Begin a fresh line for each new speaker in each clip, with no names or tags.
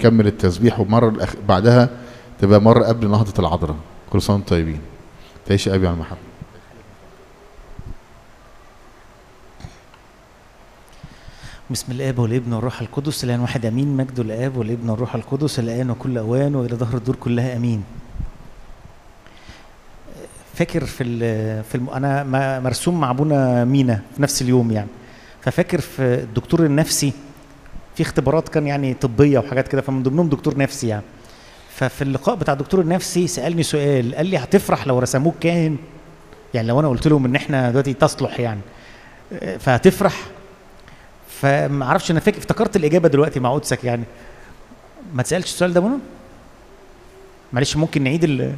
نكمل التسبيح ومره الأخ... بعدها تبقى مره قبل نهضه العذراء كل سنه وانتم طيبين تعيش يا ابي على المحبه
بسم الاب والابن والروح القدس الان واحد امين مجد الاب والابن والروح القدس الان وكل اوان والى ظهر الدور كلها امين فاكر في ال في الم... انا م- مرسوم مع ابونا مينا في نفس اليوم يعني ففاكر في الدكتور النفسي في اختبارات كان يعني طبيه وحاجات كده فمن ضمنهم دكتور نفسي يعني ففي اللقاء بتاع الدكتور النفسي سالني سؤال قال لي هتفرح لو رسموك كاهن يعني لو انا قلت لهم ان احنا دلوقتي تصلح يعني فهتفرح فما اعرفش انا فاكر افتكرت الاجابه دلوقتي مع قدسك يعني ما تسالش السؤال ده منى معلش ممكن نعيد ال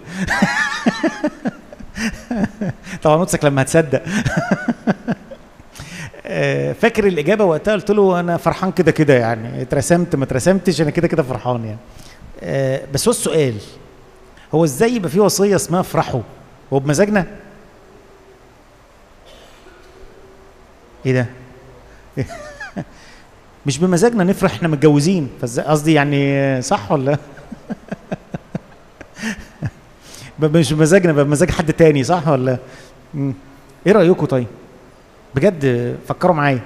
طبعا قدسك لما هتصدق آه، فاكر الاجابه وقتها قلت له انا فرحان كده كده يعني اترسمت ما اترسمتش انا كده كده فرحان يعني آه، بس هو السؤال هو ازاي يبقى في وصيه اسمها افرحوا هو بمزاجنا ايه ده مش بمزاجنا نفرح احنا متجوزين فازاي قصدي يعني صح ولا ب- مش بمزاجنا بقى بمزاج حد تاني صح ولا مم. ايه رايكم طيب بجد فكروا معايا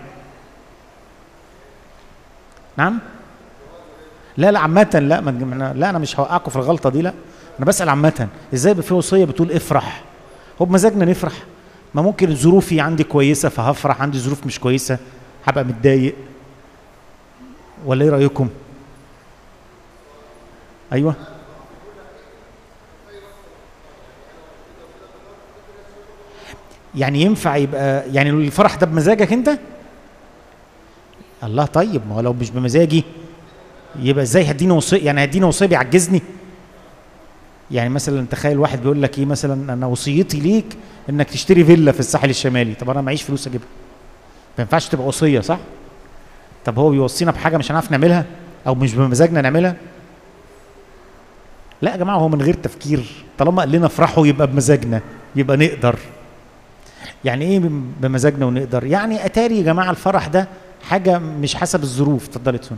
نعم لا لا عامة لا ما تجمعنا- لا انا مش هوقعكم في الغلطة دي لا انا بسأل عامة ازاي يبقى في وصية بتقول افرح هو بمزاجنا نفرح ما ممكن ظروفي عندي كويسة فهفرح عندي ظروف مش كويسة هبقى متضايق ولا ايه رايكم ايوه يعني ينفع يبقى يعني الفرح ده بمزاجك انت الله طيب ما هو لو مش بمزاجي يبقى ازاي هديني وصيه يعني هديني وصيه بيعجزني يعني مثلا تخيل واحد بيقول لك ايه مثلا انا وصيتي ليك انك تشتري فيلا في الساحل الشمالي طب انا معيش فلوس اجيبها ما ينفعش تبقى وصيه صح طب هو بيوصينا بحاجه مش هنعرف نعملها او مش بمزاجنا نعملها لا يا جماعه هو من غير تفكير طالما قال لنا افرحوا يبقى بمزاجنا يبقى نقدر يعني ايه بم- بمزاجنا ونقدر يعني اتاري يا جماعه الفرح ده حاجه مش حسب الظروف اتفضلي تسون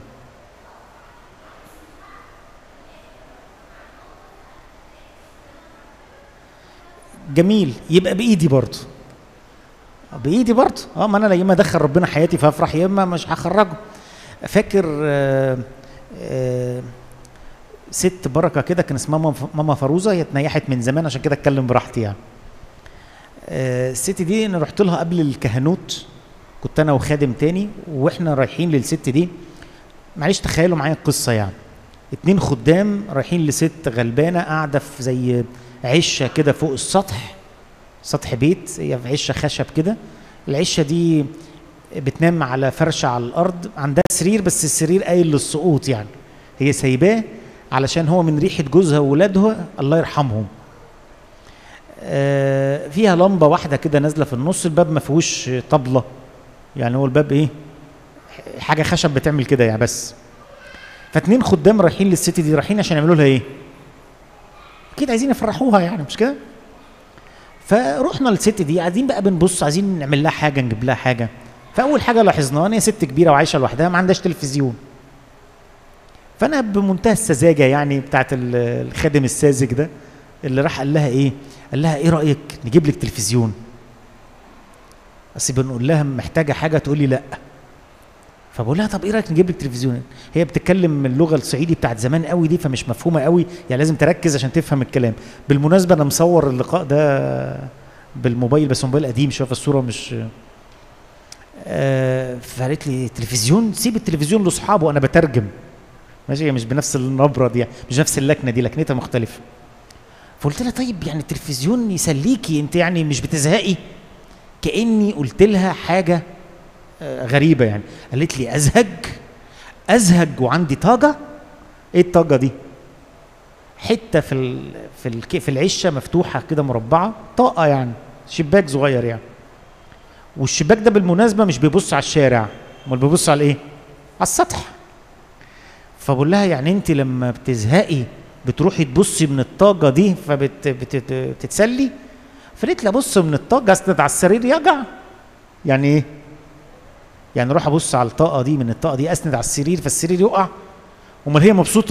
جميل يبقى بايدي برضه بايدي برضه اه ما انا يا اما ادخل ربنا حياتي فافرح يا اما مش هخرجه فاكر آه آه ست بركه كده كان اسمها ماما- ماما فروزه هي اتنيحت من زمان عشان كده اتكلم براحتي يعني آه الست دي انا رحت لها قبل الكهنوت كنت انا وخادم تاني واحنا رايحين للست دي معلش تخيلوا معايا القصه يعني اتنين خدام رايحين لست غلبانه قاعده في زي عشه كده فوق السطح سطح بيت هي في عشه خشب كده العشه دي بتنام على فرشه على الارض عندها سرير بس السرير قايل للسقوط يعني هي سايباه علشان هو من ريحه جوزها وولادها الله يرحمهم آه، فيها لمبه واحده كده نازله في النص الباب ما فيهوش طبله يعني هو الباب ايه حاجه خشب بتعمل كده يعني بس فاتنين خدام رايحين للست دي رايحين عشان يعملوا لها ايه اكيد عايزين يفرحوها يعني مش كده فروحنا للست دي قاعدين بقى بنبص عايزين نعمل لها حاجه نجيب لها حاجه فاول حاجه لاحظناها ان هي ست كبيره وعايشه لوحدها ما عندهاش تلفزيون فانا بمنتهى السذاجه يعني بتاعت ال- الخادم الساذج ده اللي راح قال لها ايه قال لها ايه رايك نجيب لك تلفزيون بس بنقول لها محتاجه حاجه تقول لي لا فبقول لها طب ايه رايك نجيب لك تلفزيون هي بتتكلم اللغه الصعيدي بتاعت زمان قوي دي فمش مفهومه قوي يعني لازم تركز عشان تفهم الكلام بالمناسبه انا مصور اللقاء ده بالموبايل بس موبايل قديم شويه فالصوره مش آه فقالت لي تلفزيون سيب التلفزيون لاصحابه انا بترجم ماشي هي مش بنفس النبره دي مش نفس اللكنه دي لكنتها مختلفه فقلت لها طيب يعني التلفزيون يسليكي انت يعني مش بتزهقي كاني قلت لها حاجه آه، غريبه يعني قالت لي ازهج ازهج وعندي طاقه ايه الطاقه دي حته في ال... في ال... في العشه مفتوحه كده مربعه طاقه يعني شباك صغير يعني والشباك ده بالمناسبه مش بيبص على الشارع امال بيبص على ايه على السطح فبقول لها يعني انت لما بتزهقي بتروحي تبصي من الطاقه دي فبتتسلي فقلت لها بص من الطاقه اسند على السرير يجع يعني ايه يعني اروح ابص على الطاقه دي من الطاقه دي اسند على السرير فالسرير يقع امال هي مبسوطه